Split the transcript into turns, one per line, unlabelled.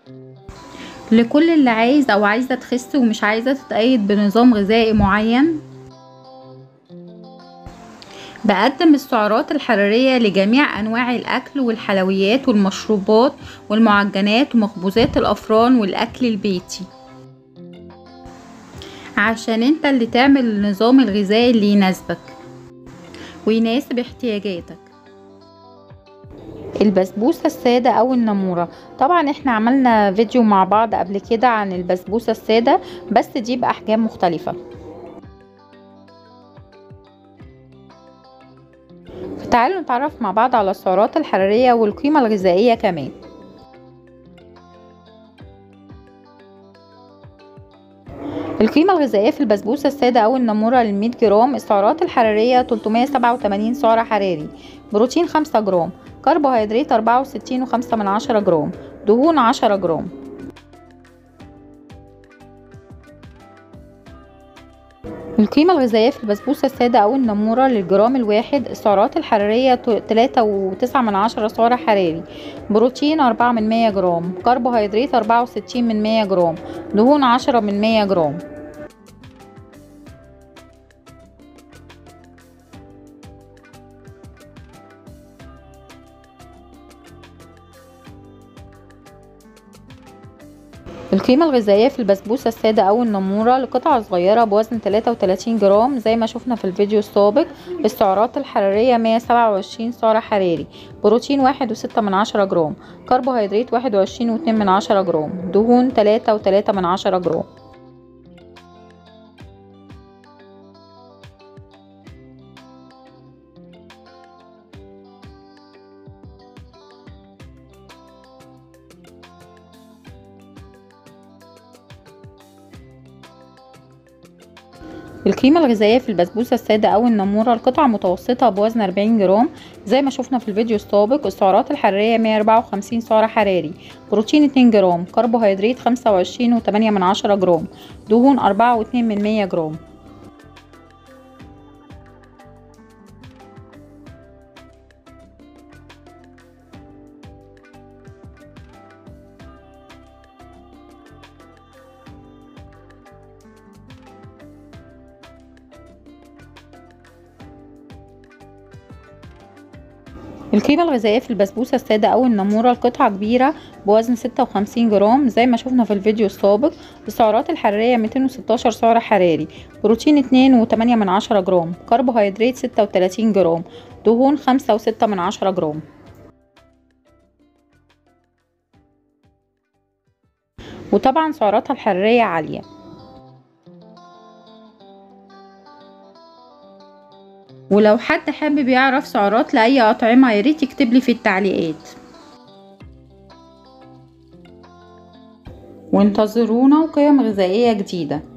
لكل اللي عايز او عايزة تخس ومش عايزة تتقيد بنظام غذائي معين بقدم السعرات الحرارية لجميع أنواع الأكل والحلويات والمشروبات والمعجنات ومخبوزات الأفران والأكل البيتي عشان انت اللي تعمل النظام الغذائي اللي يناسبك ويناسب احتياجاتك البسبوسة السادة او النمورة طبعا احنا عملنا فيديو مع بعض قبل كده عن البسبوسة السادة بس دي بأحجام مختلفة تعالوا نتعرف مع بعض على السعرات الحرارية والقيمة الغذائية كمان القيمة الغذائية في البسبوسة السادة أو النمورة للمية جرام السعرات الحرارية 387 سعر حراري بروتين 5 جرام كربوهيدرات 64 وخمسة من عشرة جرام دهون 10 جرام القيمة الغذائية في البسبوسة السادة أو النمورة للجرام الواحد السعرات الحرارية تلاتة وتسعة من عشرة سعر حراري بروتين أربعة من مية جرام كربوهيدرات أربعة وستين من مية جرام دهون عشرة من مية جرام القيمة الغذائية في البسبوسة السادة أو النمورة لقطعة صغيرة بوزن 33 جرام زي ما شفنا في الفيديو السابق السعرات الحرارية 127 سعر حراري بروتين واحد وستة من عشرة جرام كربوهيدرات واحد وعشرين واتنين من عشرة جرام دهون تلاتة وتلاتة من عشرة جرام القيمة الغذائية في البسبوسة السادة أو النمورة القطعة متوسطة بوزن 40 جرام زي ما شفنا في الفيديو السابق السعرات الحرارية 154 سعر حراري بروتين 2 جرام كربوهيدرات 25 و8 من عشرة جرام دهون 4 و2 من 100 جرام القيمة الغذائية في البسبوسة السادة أو النمورة القطعة كبيرة بوزن ستة وخمسين جرام زي ما شفنا في الفيديو السابق السعرات الحرارية ميتين وستاشر سعر حراري بروتين اتنين وتمانية من عشرة جرام كربوهيدرات ستة وتلاتين جرام دهون خمسة وستة من عشرة جرام وطبعا سعراتها الحرارية عالية ولو حد حابب يعرف سعرات لأي أطعمة ياريت يكتب لي في التعليقات وانتظرونا وقيم غذائية جديدة